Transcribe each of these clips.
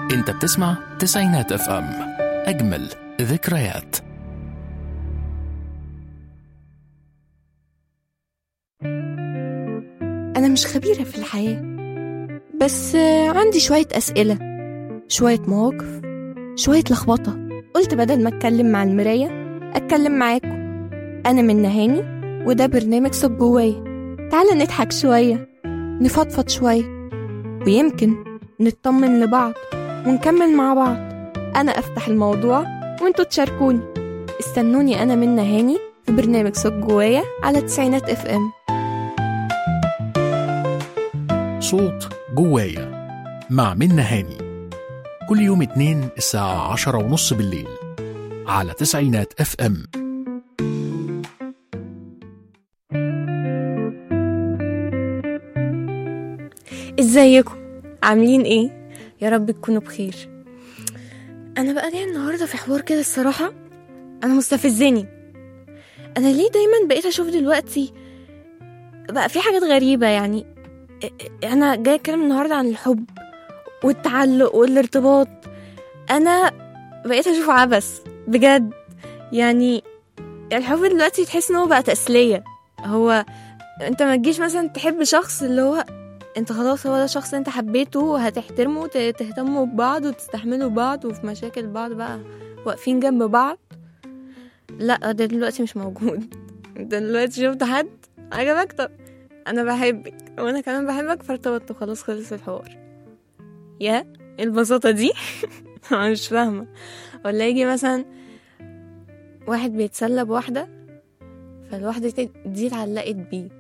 انت بتسمع تسعينات اف ام اجمل ذكريات أنا مش خبيرة في الحياة بس آه، عندي شوية أسئلة شوية مواقف شوية لخبطة قلت بدل ما أتكلم مع المراية أتكلم معاكم أنا من نهاني وده برنامج صوت جوايا تعالى نضحك شوية نفضفض شوية ويمكن نطمن لبعض ونكمل مع بعض أنا أفتح الموضوع وانتوا تشاركوني استنوني أنا من نهاني في برنامج صوت جوايا على تسعينات اف ام صوت جوايا مع منة هاني كل يوم اتنين الساعة عشرة ونص بالليل على تسعينات اف ام ازيكم عاملين ايه يا رب تكونوا بخير انا بقى جايه النهارده في حوار كده الصراحه انا مستفزني انا ليه دايما بقيت اشوف دلوقتي بقى في حاجات غريبه يعني انا جايه اتكلم النهارده عن الحب والتعلق والارتباط انا بقيت اشوف عبث بجد يعني الحب دلوقتي تحس ان هو بقى تسليه هو انت ما تجيش مثلا تحب شخص اللي هو انت خلاص هو ده شخص انت حبيته وهتحترمه وت- تهتموا ببعض وتستحملوا بعض وفي مشاكل بعض بقى واقفين جنب بعض لا ده دلوقتي مش موجود انت دلوقتي شفت حد عجبك طب انا بحبك وانا كمان بحبك فارتبطت وخلاص خلص الحوار يا إيه البساطة دي انا مش فاهمة ولا يجي مثلا واحد بيتسلى بواحدة فالواحدة دي- دي اتعلقت بيه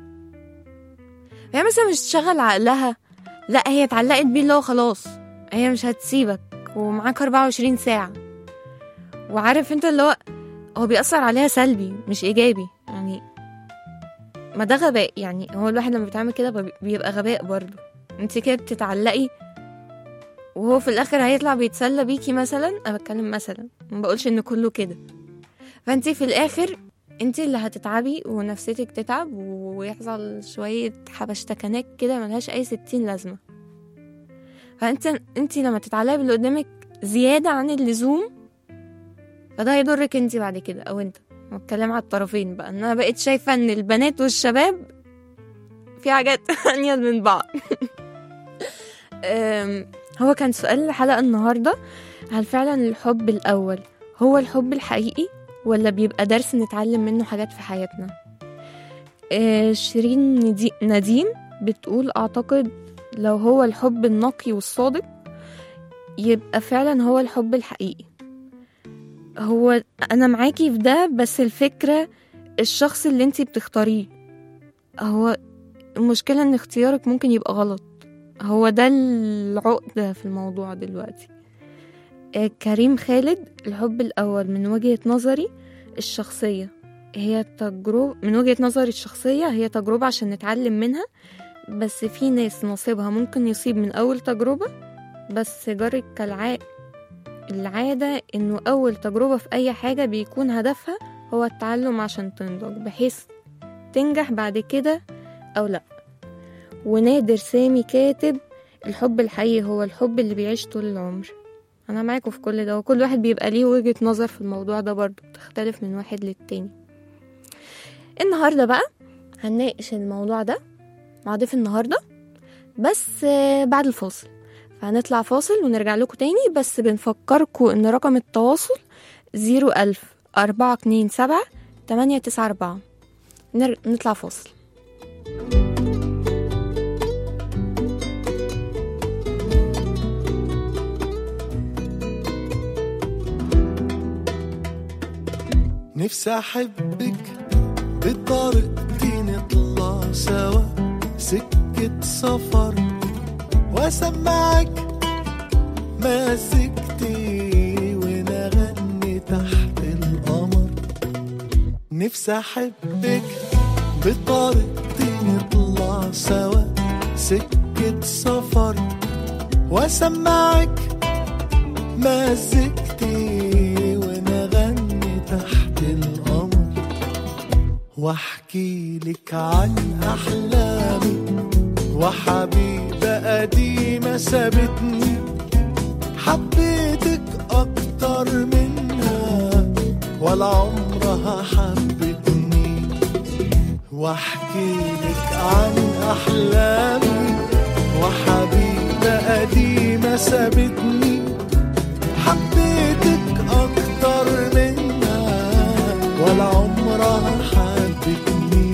هي مثلا مش تشغل عقلها لا هي اتعلقت بيه اللي هو خلاص هي مش هتسيبك ومعاك 24 ساعة وعارف انت اللي هو هو بيأثر عليها سلبي مش إيجابي يعني ما ده غباء يعني هو الواحد لما بيتعمل كده بي- بيبقى غباء برضه انت كده بتتعلقي وهو في الآخر هيطلع بيتسلى بيكي مثلا أنا بتكلم مثلا ما بقولش إن كله كده فانت في الآخر انت اللي هتتعبي ونفسيتك تتعب ويحصل شوية حبشتكنات كده ملهاش أي ستين لازمة فانت انت لما تتعلقي باللي قدامك زيادة عن اللزوم فده هيضرك انت بعد كده أو انت بتكلم على الطرفين بقى ان انا بقيت شايفة ان البنات والشباب في حاجات أنيل من بعض أم، هو كان سؤال الحلقة النهاردة هل فعلا الحب الأول هو الحب الحقيقي ولا بيبقى درس نتعلم منه حاجات في حياتنا آه، شيرين ندي- نديم بتقول أعتقد لو هو الحب النقي والصادق يبقى فعلا هو الحب الحقيقي هو أنا معاكي في ده بس الفكرة الشخص اللي انتي بتختاريه هو المشكلة ان اختيارك ممكن يبقى غلط هو ده العقدة في الموضوع دلوقتي آه، كريم خالد الحب الأول من وجهة نظري الشخصية هي تجربة من وجهة نظري الشخصية هي تجربة عشان نتعلم منها بس في ناس نصيبها ممكن يصيب من أول تجربة بس جرت كالع العادة إنه أول تجربة في أي حاجة بيكون هدفها هو التعلم عشان تنضج بحيث تنجح بعد كده أو لأ ونادر سامي كاتب الحب الحقيقي هو الحب اللي بيعيش طول العمر انا معاكم في كل ده وكل واحد بيبقى ليه وجهة نظر في الموضوع ده برضو بتختلف من واحد للتاني النهاردة بقى هنناقش الموضوع ده مع ضيف النهاردة بس آه، بعد الفاصل فهنطلع فاصل ونرجع لكم تاني بس بنفكركم ان رقم التواصل زيرو ألف أربعة اتنين سبعة تمانية تسعة أربعة نر... نطلع فاصل نفسي احبك بطريقتي نطلع سوا سكة سفر واسمعك مزيكتي ونغني تحت القمر نفسي احبك بطريقتي نطلع سوا سكة سفر واسمعك مزيكتي ونغني تحت القمر واحكي لك عن احلامي وحبيبة قديمة سابتني حبيتك أكتر منها ولا عمرها حبتني واحكي لك عن أحلامي وحبيبة قديمة سابتني حبيتك أكتر منها ولا عمرها حبتني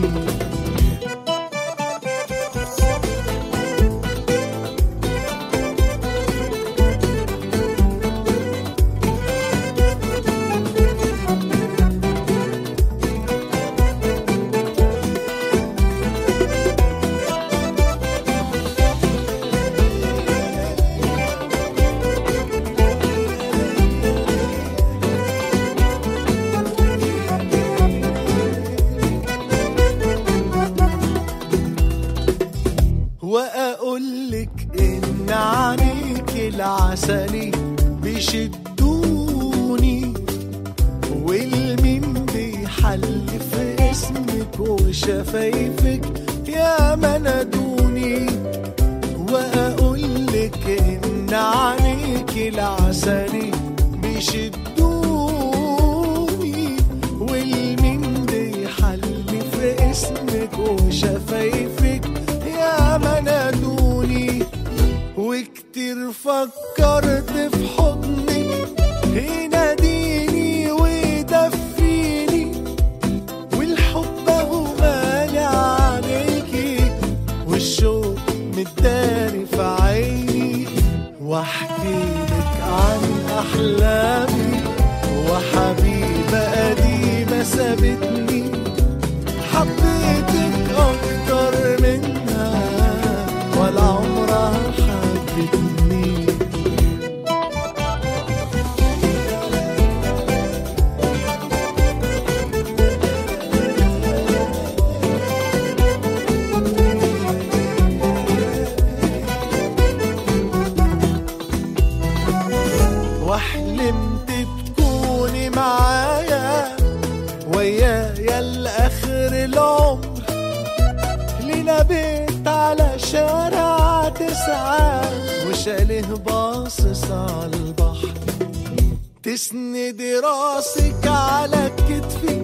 واقولك ان عينيك العسلي بيشدوني والمين بيحلف اسمك وشفايفك يا منادوني واقولك ان عينيك العسلي بيشدوني والمين بيحلف اسمك وشفايفك يا منادوني وكتير فكرت في حضنك يناديني ويدفيني والحب اهو مالي عليكي والشوق متداري في عيني واحكي لك عن احلامي وحبيبه قديمه سابتني حبيتك اكتر منها ولا عمرها حبتني وحلمت تكوني معايا ويايا لاخر العمر لينا بيت على شارع تسعة وشاله باصص على البحر تسندي راسك على كتفي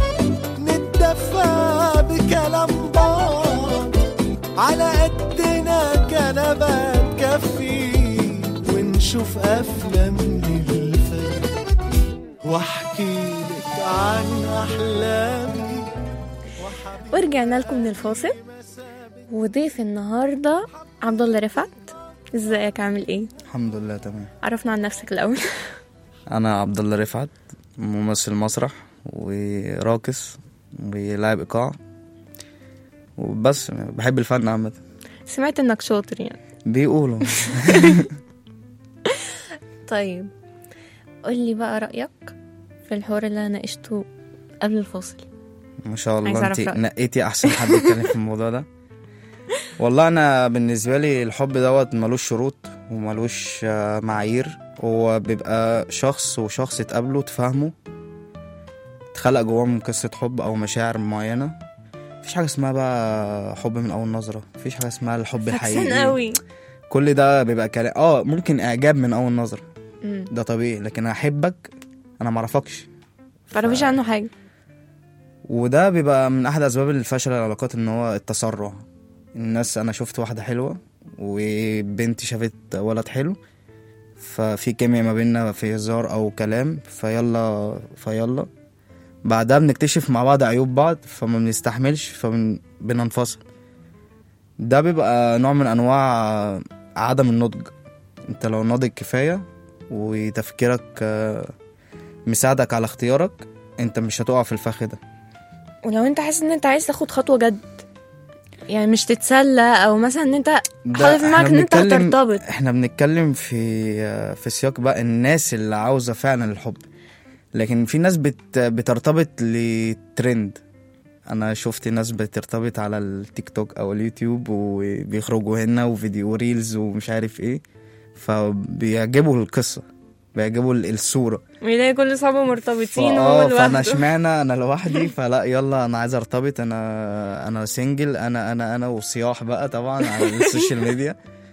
نتدفى بكلام بعض على قدنا كنبة تكفي ونشوف أفلام للفجر واحكي لك عن أحلامي ورجعنا لكم من الفاصل وضيف النهارده عبد الله رفعت ازيك عامل ايه الحمد لله تمام عرفنا عن نفسك الاول انا عبد الله رفعت ممثل مسرح وراقص ولاعب ايقاع وبس بحب الفن عامه سمعت انك شاطر يعني بيقولوا طيب قولي بقى رايك في الحوار اللي انا ناقشته قبل الفاصل ما شاء عايز الله أعرف انت رأيك. نقيتي احسن حد يتكلم في الموضوع ده والله انا بالنسبه لي الحب دوت ملوش شروط وملوش آه، معايير هو بيبقى شخص وشخص اتقابلوا تفهموا اتخلق جواهم قصه حب او مشاعر معينه مفيش حاجه اسمها بقى حب من اول نظره مفيش حاجه اسمها الحب فاكسان الحقيقي قوي كل ده بيبقى كلام اه ممكن اعجاب من اول نظره مم. ده طبيعي لكن احبك انا معرفكش متعرفيش عنه حاجه وده بيبقى من احد اسباب الفشل العلاقات ان هو التسرع الناس انا شفت واحده حلوه وبنتي شافت ولد حلو ففي كيمياء ما بيننا في هزار او كلام فيلا فيلا بعدها بنكتشف مع بعض عيوب بعض فما بنستحملش فبننفصل ده بيبقى نوع من انواع عدم النضج انت لو ناضج كفايه وتفكيرك آه، مساعدك على اختيارك انت مش هتقع في الفخ ده ولو انت حاسس ان انت عايز تاخد خطوه جد يعني مش تتسلى او مثلا ان انت ده حاطط في دماغك احنا ان انت بنتكلم- هترتبط احنا بنتكلم في في سياق بقى الناس اللي عاوزه فعلا الحب لكن في ناس بت بترتبط لترند انا شفت ناس بترتبط على التيك توك او اليوتيوب وبيخرجوا هنا وفيديو ريلز ومش عارف ايه فبيعجبوا القصه بيعجبوا ال- الصوره ويلاقي كل صحابه مرتبطين فا- وهو اه فانا لوحده اشمعنى انا لوحدي فلا يلا انا عايز ارتبط انا انا سنجل انا انا انا وصياح بقى طبعا على السوشيال ميديا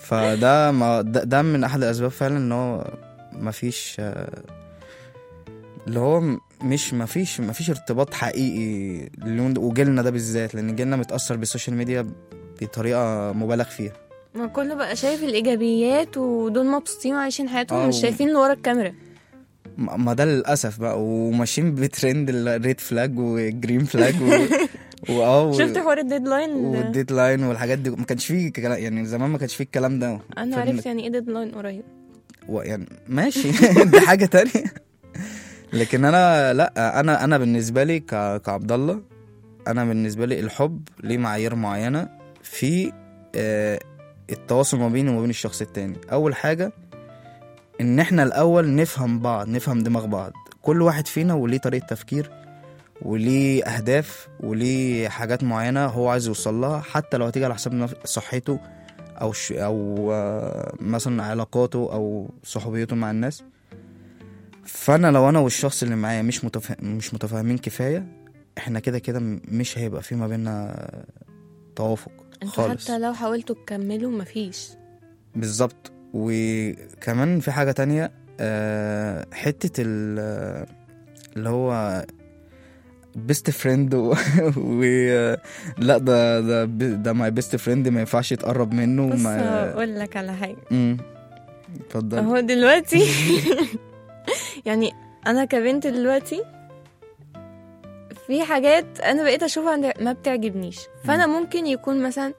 فده ما ده, ده من احد الاسباب فعلا ان هو مفيش آه، اللي هو م- مش مفيش مفيش ارتباط حقيقي اللون ده- وجيلنا ده بالذات لان جيلنا متاثر بالسوشيال ميديا بطريقه مبالغ فيها ما كله بقى شايف الايجابيات ودول مبسوطين وعايشين حياتهم آه، مش و- شايفين اللي ورا الكاميرا ما ما ده للاسف بقى وماشيين بترند الريد فلاج وجرين فلاج و... واه و... شفت حوار الديدلاين والديدلاين والحاجات دي ما كانش فيه كلا- يعني زمان ما كانش فيه الكلام ده انا فبن- عرفت يعني ايه ديدلاين قريب و- يعني ماشي دي حاجه تانية لكن انا لا انا انا بالنسبه لي ك... كعبد الله انا بالنسبه لي الحب ليه معايير معينه في آه التواصل ما بيني وما بين الشخص التاني اول حاجه ان احنا الاول نفهم بعض نفهم دماغ بعض كل واحد فينا وليه طريقه تفكير وليه اهداف وليه حاجات معينه هو عايز يوصل لها حتى لو هتيجي على حساب نف- صحته او ش... او آه، مثلا علاقاته او صحوبيته مع الناس فانا لو انا والشخص اللي معايا مش متفا... مش متفاهمين كفايه احنا كده كده م- مش هيبقى في ما بيننا توافق انتوا خالص حتى لو حاولتوا تكملوا مفيش بالظبط وكمان في حاجه تانية آه، حته ال- اللي هو بيست فريند و... و... لا ده ده ده ماي بيست فريند ما ينفعش يتقرب منه بص ما هقول لك على حاجه امم اتفضل هو دلوقتي يعني انا كبنت دلوقتي في حاجات انا بقيت اشوفها عند- ما بتعجبنيش فانا ممكن يكون مثلا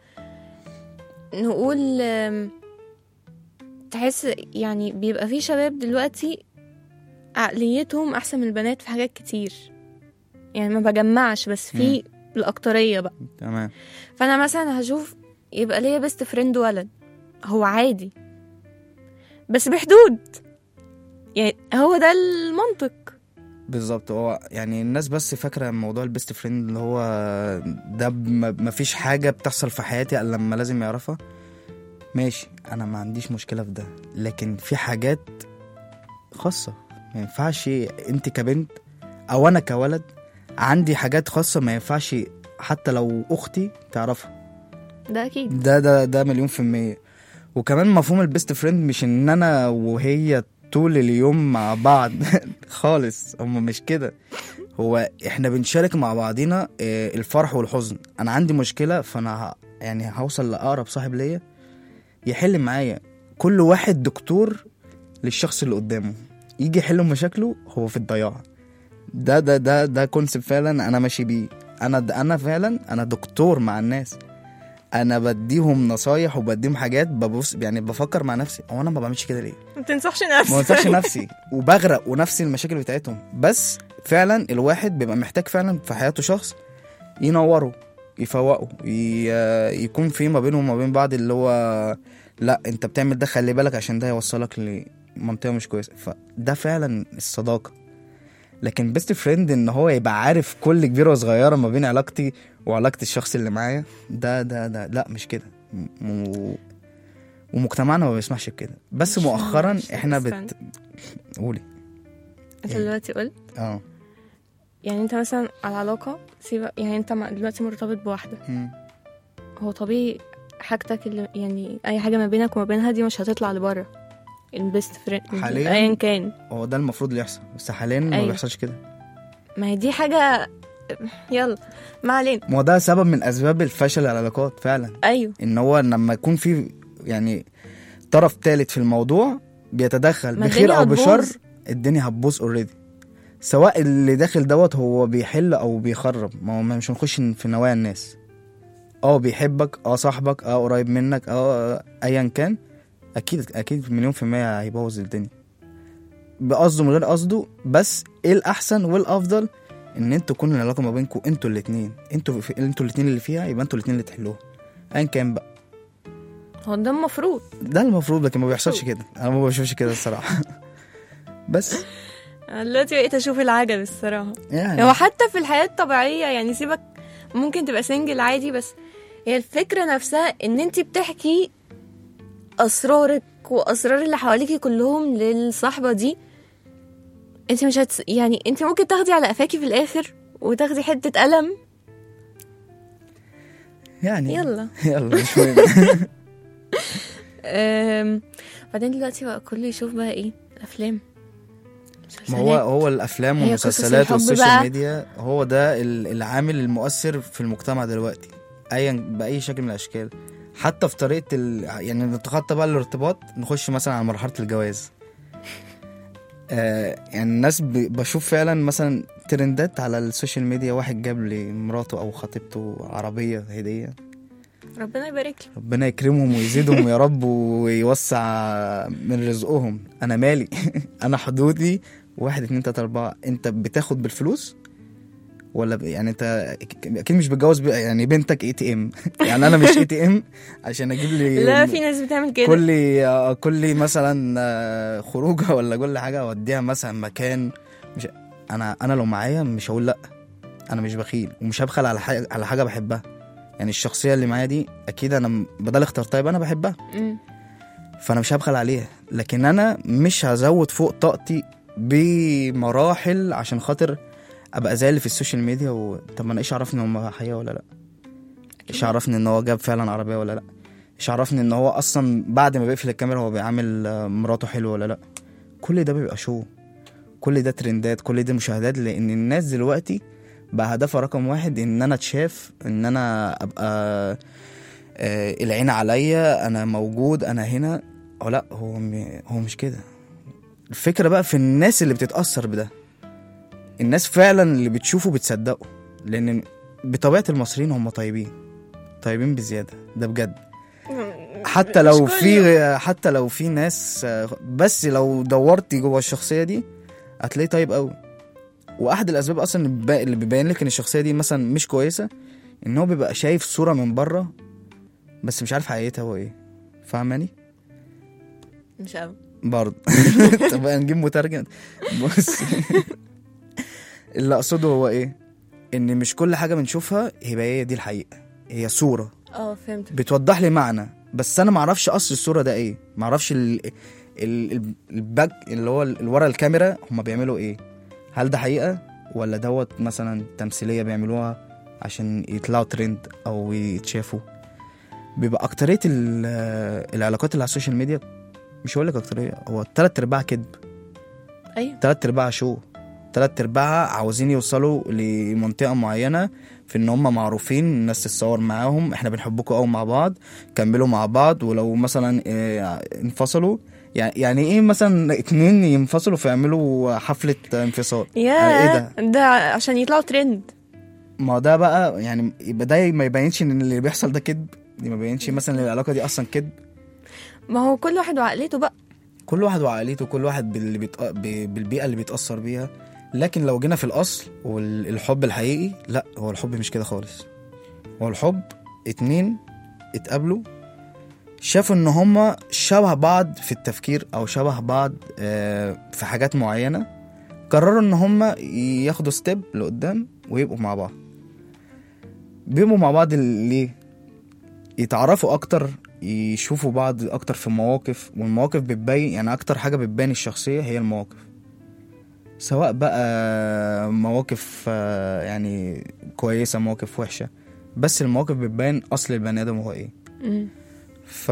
نقول آم، تحس يعني بيبقى في شباب دلوقتي عقليتهم احسن من البنات في حاجات كتير يعني ما بجمعش بس في الاكتريه بقى تمام فانا مثلا هشوف يبقى ليا بيست فريند ولد هو عادي بس بحدود يعني هو ده المنطق بالظبط هو يعني الناس بس فاكره موضوع البيست فريند اللي هو ده ما ما فيش حاجه بتحصل في حياتي الا لما لازم يعرفها ماشي انا ما عنديش مشكله في ده لكن في حاجات خاصه ما ينفعش انت كبنت او انا كولد عندي حاجات خاصه ما ينفعش حتى لو اختي تعرفها ده اكيد ده ده ده مليون في المية وكمان مفهوم البيست فريند مش ان انا وهي طول اليوم مع بعض خالص هم مش كده هو احنا بنشارك مع بعضينا آه، الفرح والحزن انا عندي مشكلة فانا ه- يعني هوصل لأقرب صاحب ليا يحل معايا كل واحد دكتور للشخص اللي قدامه يجي يحل مشاكله هو في الضياع ده ده ده ده كونسيبت فعلا انا ماشي بيه انا انا فعلا انا دكتور مع الناس انا بديهم نصايح وبديهم حاجات ببص يعني بفكر مع نفسي هو انا ما بعملش كده ليه ما تنصحش نفسك ما انصحش نفسي وبغرق ونفس المشاكل بتاعتهم بس فعلا الواحد بيبقى محتاج فعلا في حياته شخص ينوره يفوقه ي- يكون في ما بينهم وما بين بعض اللي هو لا انت بتعمل ده خلي بالك عشان ده هيوصلك لمنطقه مش كويسه فده فعلا الصداقه لكن بيست فريند ان هو يبقى عارف كل كبيره وصغيره ما بين علاقتي وعلاقه الشخص اللي معايا ده ده ده لا مش كده م- و... ومجتمعنا ما بيسمحش بكده بس مش مؤخرا مش احنا best بت قولي انت يعني- دلوقتي قلت اه يعني انت مثلا على علاقه سيبك يعني انت مع- دلوقتي مرتبط بواحده مم. هو طبيعي حاجتك اللي يعني اي حاجه ما بينك وما بينها دي مش هتطلع لبره البيست فريند حالياً؟ ايا كان هو ده المفروض اللي يحصل بس حاليا ما أيوة. بيحصلش كده ما هي دي حاجه يلا ما علينا ما هو ده سبب من اسباب الفشل العلاقات فعلا ايوه ان هو لما يكون في يعني طرف ثالث في الموضوع بيتدخل ما بخير الدنيا او بشر هتبوظ. الدنيا هتبوظ اوريدي سواء اللي داخل دوت هو بيحل او بيخرب ما هو مش هنخش في نوايا الناس اه بيحبك اه صاحبك اه قريب منك اه آه، ايا كان اكيد اكيد مليون في المية هيبوظ الدنيا بقصده من غير قصده بس ايه الاحسن والافضل ان انتوا تكون العلاقه ما بينكم انتوا الاتنين انتوا في... انتوا الاتنين اللي فيها يبقى انتوا الاتنين اللي تحلوها ايا كان بقى هو ده المفروض ده المفروض لكن ما بيحصلش كده انا ما بشوفش كده الصراحه بس أنا دلوقتي بقيت اشوف العجب الصراحه يعني هو حتى في الحياه الطبيعيه يعني سيبك ممكن تبقى سنجل عادي بس هي الفكره نفسها ان انت بتحكي اسرارك واسرار اللي حواليكي كلهم للصاحبه دي انت مش هتس... يعني انت ممكن تاخدي على قفاكي في الاخر وتاخدي حته قلم يعني يلا يلا مش مهم أم، بعدين دلوقتي بقى كله يشوف بقى ايه الافلام ما هو هو الافلام هي قصص والمسلسلات الحب والسوشيال بقى. ميديا هو ده ال- العامل المؤثر في المجتمع دلوقتي ايا باي شكل من الاشكال حتى في طريقه ال... يعني نتخطى بقى الارتباط نخش مثلا على مرحله الجواز آه يعني الناس ب... بشوف فعلا مثلا ترندات على السوشيال ميديا واحد جاب لمراته او خطيبته عربيه هديه ربنا يبارك له ربنا يكرمهم ويزيدهم يا رب ويوسع من رزقهم انا مالي انا حدودي واحد اتنين تلاته اربعه انت بتاخد بالفلوس ولا ب... يعني انت اكيد مش بتجوز ب... يعني بنتك اي تي ام يعني انا مش اي تي ام عشان اجيب لي لا في ناس بتعمل كده كل آه، كل مثلا آه، خروجه ولا كل حاجه اوديها مثلا مكان مش انا انا لو معايا مش هقول لا انا مش بخيل ومش هبخل على حاجه على حاجه بحبها يعني الشخصيه اللي معايا دي اكيد انا م- بدل اخترتها يبقى انا بحبها مم. فانا مش هبخل عليها لكن انا مش هزود فوق طاقتي بمراحل عشان خاطر ابقى زي اللي في السوشيال ميديا و... طب ما انا ايش عرفني هم حقيقه ولا لا ايش عرفني ان هو جاب فعلا عربيه ولا لا ايش عرفني ان هو اصلا بعد ما بيقفل الكاميرا هو بيعامل آه، مراته حلو ولا لا كل ده بيبقى شو كل ده ترندات كل ده مشاهدات لان الناس دلوقتي بقى هدفها رقم واحد ان انا اتشاف ان انا ابقى آه العين عليا انا موجود انا هنا او لا هو م... هو مش كده الفكره بقى في الناس اللي بتتاثر بده الناس فعلا اللي بتشوفه بتصدقه لان بطبيعه المصريين هم طيبين طيبين بزياده ده بجد حتى مش لو كل في حتى لو في ناس آه، بس لو دورتي جوه الشخصيه دي هتلاقيه طيب قوي واحد الاسباب اصلا اللي بيبا- اللي بيبين لك ان الشخصيه دي مثلا مش كويسه ان هو بيبقى شايف صوره من بره بس مش عارف حقيقتها هو ايه فاهماني مش قوي برضه طب بقى نجيب مترجم بص اللي اقصده هو ايه ان مش كل حاجه بنشوفها يبقى هي دي الحقيقه هي صوره اه فهمت بتوضح لي معنى بس انا معرفش اصل الصوره ده ايه معرفش ال ال ال- الباك اللي هو ال- ورا الكاميرا هما بيعملوا ايه هل ده حقيقه ولا دوت مثلا تمثيليه بيعملوها عشان يطلعوا ترند او يتشافوا بيبقى اكتريه ال- العلاقات اللي على السوشيال ميديا مش هقول لك اكتريه هو تلات ارباع كذب ايوه تلات ارباع شو تلات ارباع عاوزين يوصلوا لمنطقه معينه في ان هم معروفين الناس تتصور معاهم احنا بنحبكم قوي مع بعض كملوا مع بعض ولو مثلا اه، انفصلوا يعني يعني ايه مثلا اتنين ينفصلوا فيعملوا حفله انفصال يا ايه ده ده عشان يطلعوا ترند ما هو ده بقى يعني يبقى ده ما يبينش ان اللي بيحصل ده كذب دي ما يبينش مثلا ان العلاقه دي اصلا كذب ما هو كل واحد وعقليته بقى كل واحد وعائلته كل واحد باللي بيتق... ب- بالبيئه اللي بيتاثر بيها لكن لو جينا في الاصل والحب الحقيقي لا هو الحب مش كده خالص هو الحب اتنين اتقابلوا شافوا ان هما شبه بعض في التفكير او شبه بعض آه، في حاجات معينه قرروا ان هما ياخدوا ستيب لقدام ويبقوا مع بعض بيبقوا مع بعض ليه يتعرفوا اكتر يشوفوا بعض اكتر في مواقف والمواقف بتبين يعني اكتر حاجه بتبين الشخصيه هي المواقف سواء بقى مواقف آه، يعني كويسه مواقف وحشه بس المواقف بتبين اصل البني ادم هو ايه مم. ف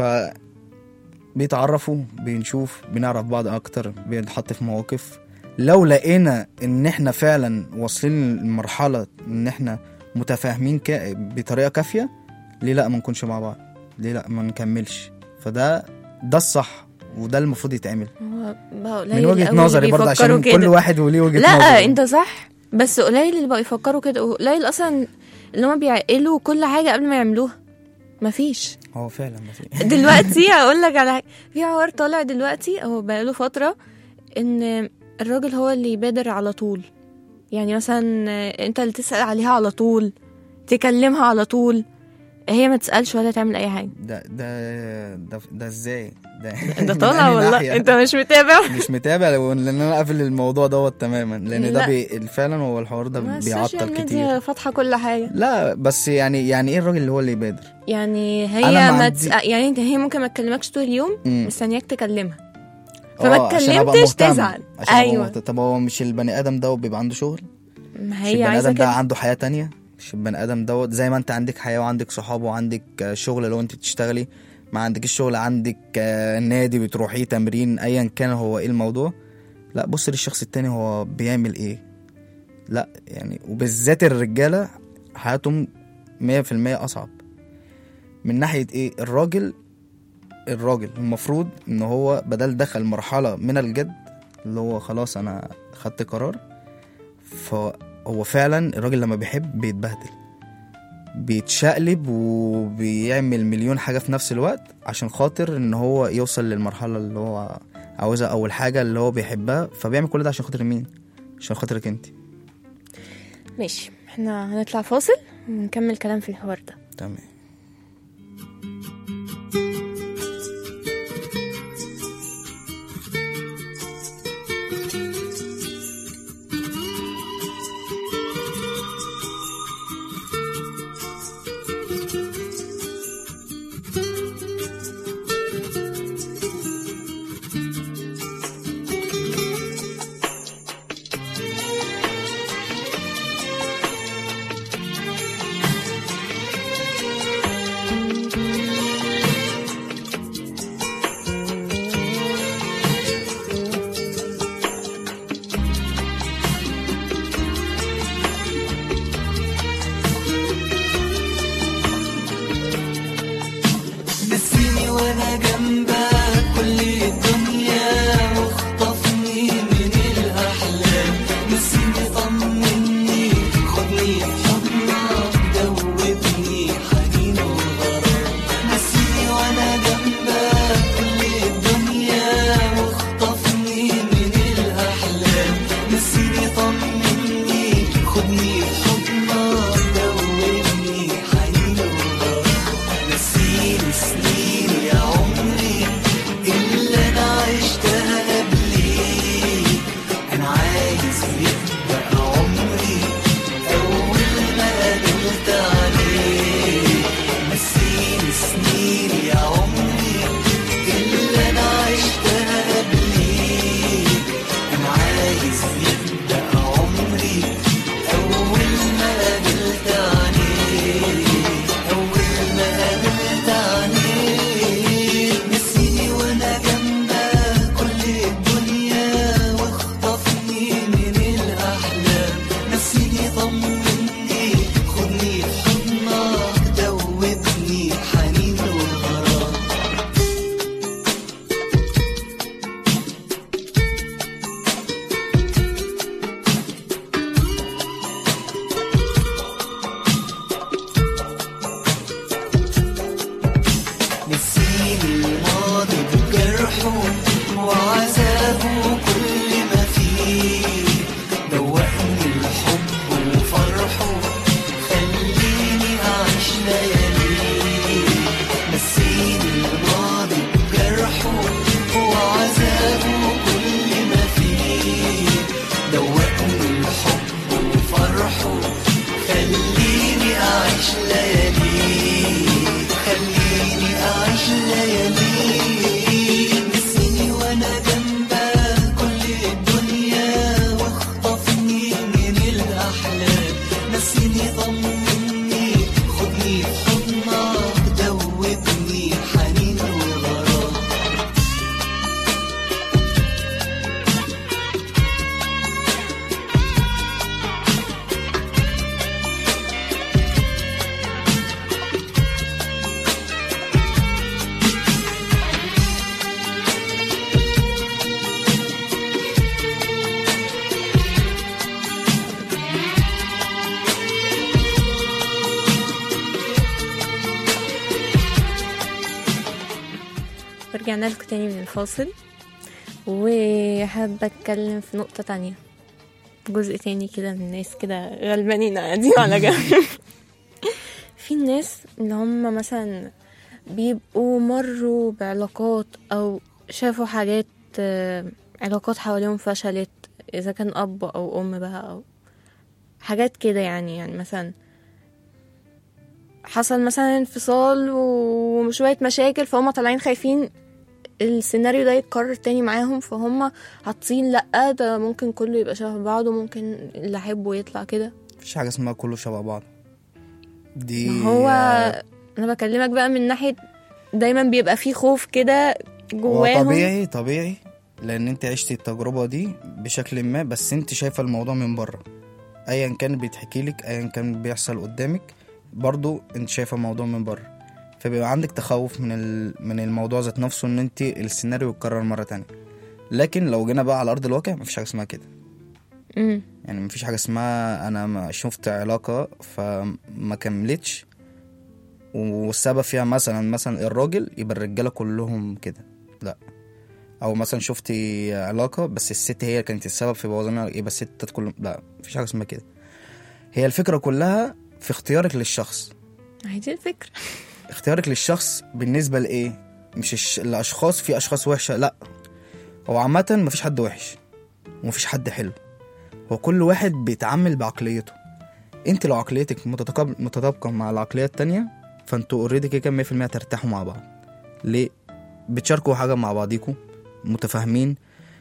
بيتعرفوا بنشوف بنعرف بعض اكتر بنتحط في مواقف لو لقينا ان احنا فعلا واصلين لمرحله ان احنا متفاهمين كا- بطريقه كافيه ليه لا ما نكونش مع بعض ليه لا ما نكملش فده ده الصح وده المفروض يتعمل هو بقى قليل من وجهه قوي نظري اللي برضه بيفكروا عشان كده. كل واحد وليه وجهه لا نظر انت صح بس قليل اللي بقوا يفكروا كده وقليل اصلا اللي هما بيعقلوا كل حاجه قبل ما يعملوها مفيش هو فعلا ما في دلوقتي هقول لك على حاجة. في حوار طالع دلوقتي هو بقاله فتره ان الراجل هو اللي يبادر على طول يعني مثلا انت اللي تسال عليها على طول تكلمها على طول هي ما تسالش ولا تعمل اي حاجه ده ده ده, ده ازاي ده ده من طالع أنهي والله ناحية؟ انت مش متابع مش متابع لو- لان انا قافل الموضوع دوت تماما لان ده لا. بي فعلا هو الحوار ده ما بيعطل السوشيال كتير ميديا فاتحه كل حاجه لا بس يعني يعني ايه الراجل اللي هو اللي يبادر يعني أنا هي ما ما عندي- تس... يعني انت هي ممكن ما تكلمكش طول اليوم مم. مستنياك تكلمها فما آه، عشان أبقى اتكلمتش مهتم. تزعل. عشان أبقى أيوة. مهتم. طب هو مش البني ادم ده بيبقى عنده شغل ما مش هي البني عايزه ادم ده كده عنده حياه تانية مش البني ادم دوت زي ما انت عندك حياه وعندك صحاب وعندك آه، شغل لو انت بتشتغلي ما عندكش شغل عندك آه، نادي بتروحيه تمرين ايا كان هو ايه الموضوع لا بص للشخص التاني هو بيعمل ايه لا يعني وبالذات الرجاله حياتهم مية في المية أصعب من ناحية إيه الراجل الراجل المفروض إن هو بدل دخل مرحلة من الجد اللي هو خلاص أنا خدت قرار فهو فعلا الراجل لما بيحب بيتبهدل بيتشقلب وبيعمل مليون حاجة في نفس الوقت عشان خاطر إن هو يوصل للمرحلة اللي هو عاوزها أو الحاجة اللي هو بيحبها فبيعمل كل ده عشان خاطر مين؟ عشان خاطرك انت ماشي احنا هنطلع فاصل ونكمل كلام في الحوار ده تمام نسيني وانا جنبك كل الدنيا واخطفني من الاحلام نسيني طمني خدني في حضنك دوبني حنين وغرام نسيني وانا جنبك كل الدنيا واخطفني من الاحلام نسيني طمني خدني في حضنك دوبني حنين وغرام نسيني سنين يا عمري اللي انا عشتها قبليك انا عايز يبدا عمري اول ما قابلت عليك نسيني سنين يا عمري اللي انا عشتها قبليك انا عايز يبدا عمري اول ما قابلت عليك اول ما قابلت عليك نسيني وانا جنبك كل الدنيا واخطفني من الاحلام نسيني طمني خدني في حضنك دوبني حنين وغرام نسيني الماضي بجرحه وعذابه كل ما فيه دوقني الحب وفرحه خليني أعيش لياليه نسيني الماضي بجرحه وعذابه كل ما فيه دوقني الحب وفرحه خليني أعيش لياليه خليني أعيش لياليه نسيني وأنا جنبك كل الدنيا واخطفني من الأحلام نسيني طمني خدني في حضنك دوبني حنين وغرام ورجعنا لكم تاني من الفاصل وحابة أتكلم في نقطة تانية جزء تاني كده من الناس كده غلبانين قاعدين على جنب في الناس اللي هم مثلا بيبقوا مروا بعلاقات أو شافوا حاجات آه، علاقات حواليهم فشلت إذا كان أب أو أم بقى أو حاجات كده يعني يعني مثلا حصل مثلا انفصال وشوية مشاكل فهم طالعين خايفين السيناريو ده يتكرر تاني معاهم فهم حاطين لأ ده ممكن كله يبقى شبه بعضه ممكن اللي أحبه يطلع كده مفيش حاجة اسمها كله شبه بعض دي ما هو أنا بكلمك بقى من ناحية دايما بيبقى فيه خوف كده هو جواهم طبيعي طبيعي لان انت عشتي التجربه دي بشكل ما بس انت شايفه الموضوع من بره ايا كان بيتحكي لك ايا كان بيحصل قدامك برضو انت شايفه الموضوع من بره فبيبقى عندك تخوف من ال... من الموضوع ذات نفسه ان انت السيناريو يتكرر مره تانية لكن لو جينا بقى على ارض الواقع مفيش حاجه اسمها كده مم. يعني مفيش حاجه اسمها انا ما شفت علاقه فما كملتش والسبب فيها مثلا مثلا الراجل يبقى الرجاله كلهم كده لا او مثلا شفتي علاقه بس الست هي كانت السبب في بوظانها يبقى الستات كلهم لا مفيش حاجه اسمها كده هي الفكره كلها في اختيارك للشخص عادي الفكرة اختيارك للشخص بالنسبه لايه مش الش... الاشخاص في اشخاص وحشه لا هو عامه مفيش حد وحش ومفيش حد حلو هو كل واحد بيتعامل بعقليته انت لو عقليتك متطابق- متطابقه مع العقليه التانية فانتوا اوريدي كده كده 100% ترتاحوا مع بعض ليه بتشاركوا حاجه مع بعضيكوا متفاهمين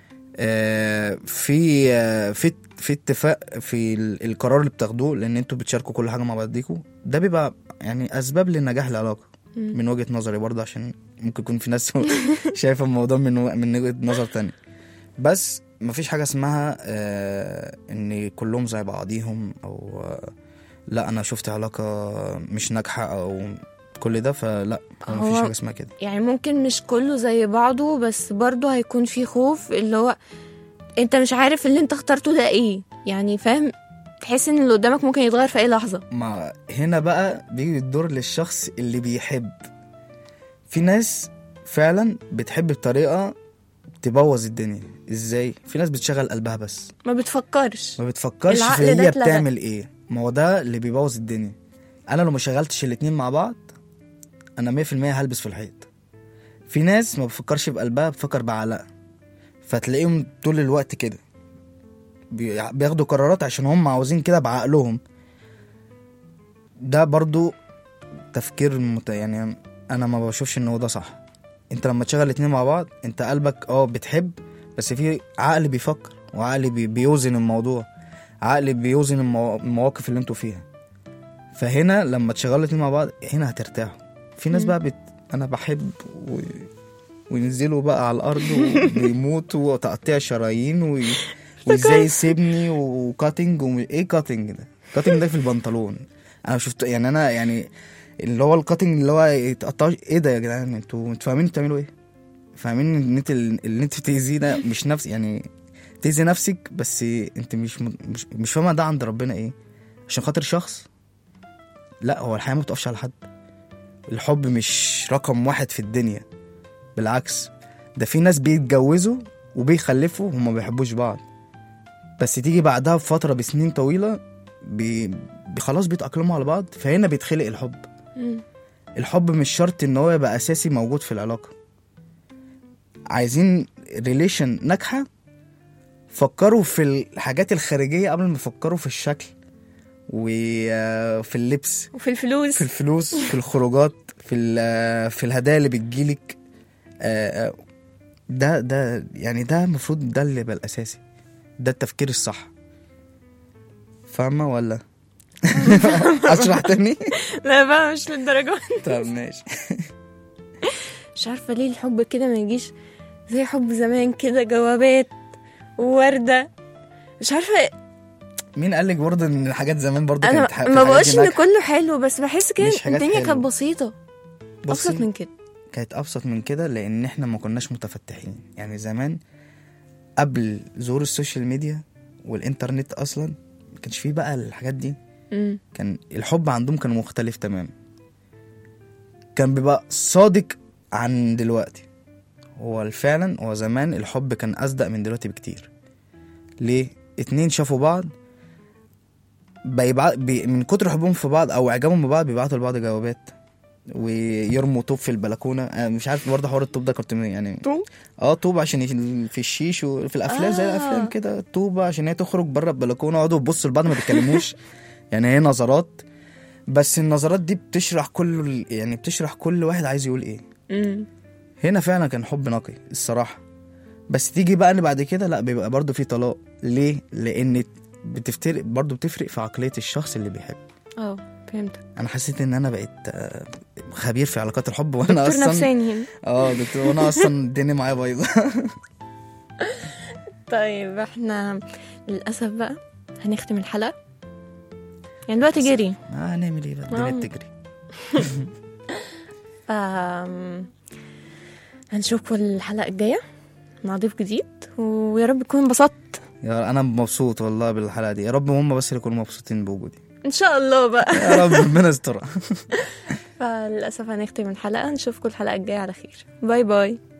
آه في آه في في اتفاق في ال- القرار اللي بتاخدوه لان انتوا بتشاركوا كل حاجه مع بعضيكوا ده بيبقى يعني اسباب لنجاح العلاقه مم. من وجهه نظري برضه عشان ممكن يكون في ناس شايفه الموضوع من و- من وجهه نظر تانية بس مفيش حاجه اسمها آه ان كلهم زي بعضيهم او آه لا انا شفت علاقه مش ناجحه او كل ده فلا هو مفيش هو- حاجه اسمها كده يعني ممكن مش كله زي بعضه بس برضه هيكون في خوف اللي هو انت مش عارف اللي انت اخترته ده ايه يعني فاهم تحس ان اللي قدامك ممكن يتغير في اي لحظة ما هنا بقى بيجي الدور للشخص اللي بيحب في ناس فعلا بتحب بطريقه تبوظ الدنيا ازاي في ناس بتشغل قلبها بس ما بتفكرش ما بتفكرش في العقل ده هي اتلغى. بتعمل ايه ما هو ده اللي بيبوظ الدنيا انا لو ما شغلتش الاتنين مع بعض انا 100% هلبس في الحيط في ناس ما بتفكرش بقلبها بتفكر بعقلها فتلاقيهم طول الوقت كده بي- بياخدوا قرارات عشان هم عاوزين كده بعقلهم ده برضو تفكير مت... يعني انا ما بشوفش ان هو ده صح انت لما تشغل الاتنين مع بعض انت قلبك اه بتحب بس في عقل بيفكر وعقل بي... بيوزن الموضوع عقل بيوزن المو... المواقف اللي انتوا فيها فهنا لما تشغلوا الاتنين مع بعض هنا هترتاحوا في ناس مم. بقى بت... انا بحب و... وينزلوا بقى على الارض وبيموتوا وتقطيع شرايين و... وازاي يسيبني وكاتنج و... ايه كاتنج ده كاتنج ده في البنطلون انا شفت يعني انا يعني اللي هو الكاتنج اللي هو يتقطعوا ايه ده يا جدعان انتوا انتوا فاهمين انتوا بتعملوا ايه فاهمين ان انت اللي انت بتأذيه ده مش نفس يعني تأذي نفسك بس انت مش مش, مش فاهمه ده عند ربنا ايه عشان خاطر شخص لا هو الحياه ما بتقفش على حد الحب مش رقم واحد في الدنيا بالعكس ده في ناس بيتجوزوا وبيخلفوا وهم ما بيحبوش بعض بس تيجي بعدها بفتره بسنين طويله بي... بي- خلاص بيتأقلموا على بعض فهنا بيتخلق الحب مم. الحب مش شرط ان هو يبقى اساسي موجود في العلاقه عايزين ريليشن ناجحه فكروا في الحاجات الخارجيه قبل ما تفكروا في الشكل وفي اللبس وفي الفلوس في الفلوس في الخروجات في ال- في الهدايا اللي بتجيلك آه، آه، ده ده يعني ده المفروض ده اللي يبقى الاساسي ده التفكير الصح فاهمه ولا اشرح تاني لا بقى مش للدرجة طب ماشي مش عارفة ليه الحب كده ما يجيش زي حب زمان كده جوابات ووردة مش عارفة مين قال لك برضه ان الحاجات زمان برضه انا كانت ح- في ما الحاجات بقولش دي ان ناجحة؟ كله حلو بس بحس كده مش حاجات الدنيا حلوة. كانت بسيطة بصي، ابسط من كده كانت ابسط من كده لان احنا ما كناش متفتحين يعني زمان قبل ظهور السوشيال ميديا والانترنت اصلا ما كانش فيه بقى الحاجات دي مم. كان الحب عندهم كان مختلف تمام كان بيبقى صادق عن دلوقتي هو فعلا هو زمان الحب كان أصدق من دلوقتي بكتير ليه اتنين شافوا بعض بيبع... بي... من كتر حبهم في بعض او اعجابهم ببعض بيبعتوا لبعض جوابات ويرموا طوب في البلكونه أنا مش عارف برضه حوار الطوب ده كنت من- يعني طوب؟ اه طوب عشان يش- في الشيش وفي الافلام زي آه. الافلام كده طوبه عشان هي تخرج بره البلكونه يقعدوا يبصوا لبعض ما بيتكلموش يعني هي نظرات بس النظرات دي بتشرح كل ال- يعني بتشرح كل واحد عايز يقول ايه مم. هنا فعلا كان حب نقي الصراحه بس تيجي بقى ان بعد كده لا بيبقى برضه في طلاق ليه لان بتفترق برضه بتفرق في عقليه الشخص اللي بيحب اه فهمتك انا حسيت ان انا بقيت آه، خبير في علاقات الحب وانا دكتور اصلا نفساني هنا اه دكتور وانا اصلا الدنيا معايا بايظه طيب احنا للأسف بقى هنختم الحلقة يعني الوقت جري آه، هنعمل ايه بقى آه. الدنيا بتجري ف هنشوفكم الحلقة الجاية مع ضيف جديد ويا رب تكونوا انبسطت يا انا مبسوط والله بالحلقه دي يا رب هم بس اللي يكونوا مبسوطين بوجودي ان شاء الله بقى يا رب ربنا يسترها فللأسف هنختم الحلقة نشوفكم الحلقة الجاية على خير باي باي